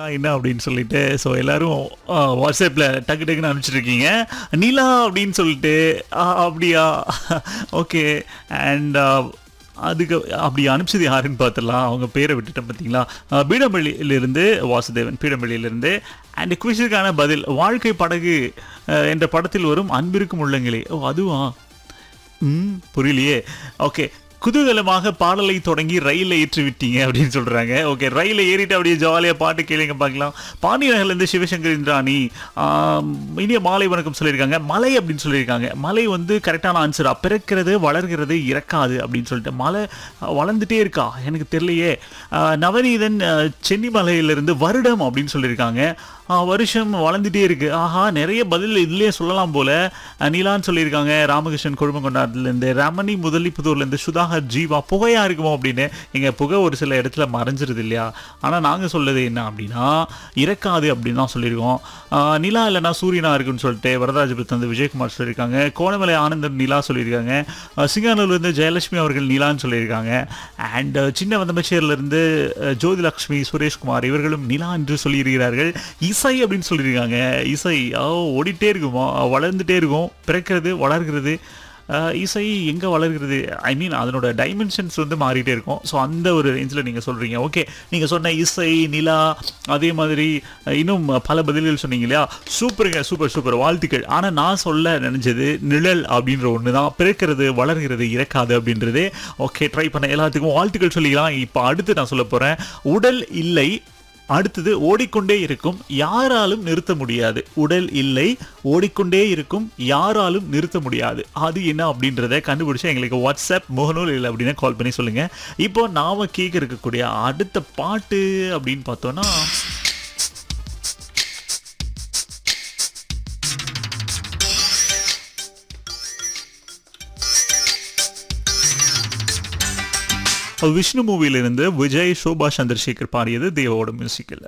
என்ன அப்படின்னு சொல்லிட்டு ஸோ எல்லாரும் வாட்ஸ்அப்பில் டக்கு டக்குன்னு அனுப்பிச்சிருக்கீங்க நிலா அப்படின்னு சொல்லிட்டு ஆ, அப்படியா ஓகே அண்ட் அதுக்கு அப்படி அனுப்பிச்சது யாருன்னு பார்த்துடலாம் அவங்க பேரை விட்டுட்டேன் பார்த்தீங்களா அஹ், பீடம்பள்ளியிலிருந்து வாசுதேவன் பீடம்பள்ளியிலிருந்து அண்ட் குவிஷுக்கான பதில் வாழ்க்கை படகு அஹ், என்ற படத்தில் வரும் அன்பிருக்கும் உள்ளங்களே ஓ அதுவா ம் புரியலையே ஓகே குதூகலமாக பாடலை தொடங்கி ரயிலில் ஏற்றி விட்டீங்க அப்படின்னு சொல்றாங்க ஓகே ரயிலில் ஏறிட்டு அப்படியே ஜாலியாக பாட்டு கேளுங்க பார்க்கலாம் பாண்டி நகர்லேருந்து சிவசங்கர் இந்திராணி ஆம், இனிய மாலை வணக்கம் சொல்லியிருக்காங்க மலை அப்படின்னு சொல்லியிருக்காங்க மலை வந்து கரெக்டான ஆன்சரா பிறக்கிறது வளர்கிறது இறக்காது அப்படின்னு சொல்லிட்டு மலை அஹ், வளர்ந்துட்டே இருக்கா எனக்கு தெரியலையே அஹ், நவநீதன் அஹ், சென்னிமலையிலிருந்து வருடம் அப்படின்னு சொல்லியிருக்காங்க ஆ, வருஷம் வளர்ந்துட்டே இருக்கு ஆஹா நிறைய பதில் இதுலயே சொல்லலாம் போல அஹ், நீலான்னு சொல்லியிருக்காங்க ராமகிருஷ்ணன் குழுமங்கொண்டாட்டிலேருந்து ரமணி முதலிப்புதூர்லேருந்து சுதாகர் ஜீவா புகையா இருக்குமோ அப்படின்னு எங்க புகை ஒரு சில இடத்துல மறைஞ்சிருது இல்லையா ஆனா நாங்க சொல்லுது என்ன அப்படின்னா இறக்காது அப்படின்னு தான் சொல்லியிருக்கோம் ஆ, நிலா இல்லைன்னா சூரியனா இருக்குன்னு சொல்லிட்டு வரதராஜபுரத்து வந்து விஜயகுமார் சொல்லியிருக்காங்க கோணமலை ஆனந்தன் நிலா சொல்லியிருக்காங்க அஹ், சிங்கானூர்லேருந்து ஜெயலட்சுமி அவர்கள் நிலான்னு சொல்லியிருக்காங்க அண்ட் சின்ன வந்தமச்சேரிலிருந்து அஹ், ஜோதிலக்ஷ்மி சுரேஷ்குமார் இவர்களும் நிலா என்று சொல்லியிருக்கிறார்கள் இசை அப்படின்னு சொல்லியிருக்காங்க இசை ஓ ஓடிட்டே இருக்குமா வளர்ந்துட்டே இருக்கும் பிறக்கிறது வளர்கிறது அஹ், இசை எங்கே வளர்கிறது ஐ மீன் அதனோட டைமென்ஷன்ஸ் வந்து மாறிட்டே இருக்கும் ஸோ அந்த ஒரு ரேஞ்சில் நீங்கள் சொல்கிறீங்க ஓகே நீங்கள் சொன்ன இசை நிலா அதே மாதிரி அஹ், இன்னும் பல பதில்கள் சொன்னீங்க இல்லையா சூப்பருங்க சூப்பர் சூப்பர் வாழ்த்துக்கள் ஆனால் நான் சொல்ல நினச்சது நிழல் அப்படின்ற ஒன்று தான் பிறக்கிறது வளர்கிறது இறக்காது அப்படின்றது ஓகே ட்ரை பண்ண எல்லாத்துக்கும் வாழ்த்துக்கள் சொல்லிக்கலாம் இப்போ அடுத்து நான் சொல்ல போகிறேன் உடல் இல்லை அடுத்தது ஓடிக்கொண்டே இருக்கும் யாராலும் நிறுத்த முடியாது உடல் இல்லை ஓடிக்கொண்டே இருக்கும் யாராலும் நிறுத்த முடியாது அது என்ன அப்படின்றத கண்டுபிடிச்சு எங்களுக்கு வாட்ஸ்அப் முகநூல் இல்லை அப்படின்னு கால் பண்ணி சொல்லுங்க இப்போ நாம கேட்க இருக்கக்கூடிய அடுத்த பாட்டு அப்படின்னு பார்த்தோம்னா விஷ்ணு மூவிலிருந்து விஜய் சோபா சந்திரசேகர் பாடியது தேவோட மியூசிக்கில்